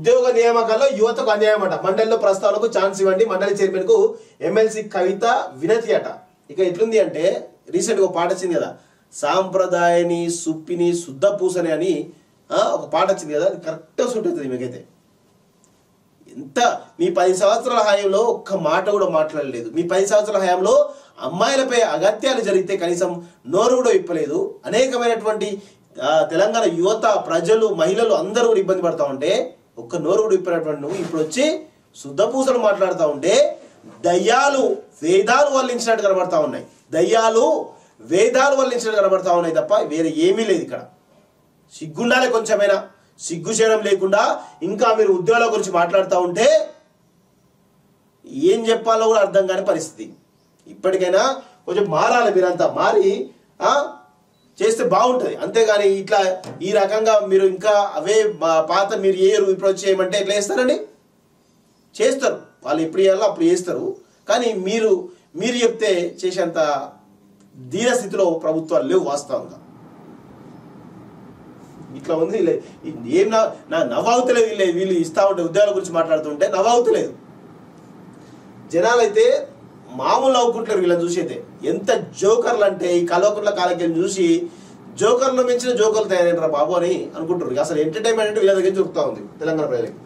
ఉద్యోగ నియామకాల్లో యువతకు అన్యాయం అట మండలిలో ప్రస్తావనకు ఛాన్స్ ఇవ్వండి మండలి చైర్మన్ కు ఎమ్మెల్సీ కవిత వినతి అట ఇక ఎట్లుంది అంటే రీసెంట్గా ఒక పాట వచ్చింది కదా సాంప్రదాయని సుప్పిని శుద్ధ పూసని అని ఆ, ఒక పాట వచ్చింది కదా అది కరెక్ట్గా సూట్ అవుతుంది మీకైతే ఎంత మీ పది సంవత్సరాల హయాంలో ఒక్క మాట కూడా మాట్లాడలేదు మీ పది సంవత్సరాల హయాంలో అమ్మాయిలపై అగత్యాలు జరిగితే కనీసం నోరు కూడా విప్పలేదు అనేకమైనటువంటి ఆ, తెలంగాణ యువత ప్రజలు మహిళలు అందరూ కూడా ఇబ్బంది పడతా ఉంటే ఒక్క నోరు కూడా విప్పినటువంటి నువ్వు ఇప్పుడు వచ్చి శుద్ధపూసలు మాట్లాడుతూ ఉంటే దయ్యాలు వేదాలు వల్లించినట్టు కనబడతా ఉన్నాయి దయ్యాలు వేదాలు వల్లించినట్టు కనబడతా ఉన్నాయి తప్ప వేరే ఏమీ లేదు ఇక్కడ సిగ్గుండాలి కొంచెమైనా సిగ్గు చేయడం లేకుండా ఇంకా మీరు ఉద్యోగాల గురించి మాట్లాడుతూ ఉంటే ఏం చెప్పాలో కూడా అర్థం కాని పరిస్థితి ఇప్పటికైనా కొంచెం మారాలి మీరంతా మారి ఆ, చేస్తే బాగుంటుంది అంతేగాని ఇట్లా ఈ రకంగా మీరు ఇంకా అవే మా- పాత మీరు ఏరు ఇప్పుడు వచ్చి చేయమంటే ఎట్లా చేస్తారండి చేస్తారు వాళ్ళు ఎప్పుడు చేయాలో అప్పుడు చేస్తారు కానీ మీరు మీరు చెప్తే చేసేంత దీన స్థితిలో ప్రభుత్వాలు లేవు వాస్తవంగా ఇట్లా ఉంది వీళ్ళే. ఏం నా నా నవ్వాగుతలేదు వీళ్ళే వీళ్ళు ఇస్తా ఉంటే ఉద్యోగాల గురించి మాట్లాడుతుంటే నవ్వాగుతలేదు జనాలు అయితే మామూలు నవ్వుకుంటారు వీళ్ళని చూసి అయితే ఎంత జోకర్లు అంటే ఈ కలవకుట్ల కాలకి చూసి జోకర్లు మించిన జోకర్లు తయారైనరా బాబు అని అనుకుంటారు అసలు ఎంటర్టైన్మెంట్ అంటే వీళ్ళ దగ్గర దొరుకుతా ఉంది తెలంగాణ ప్రజలకి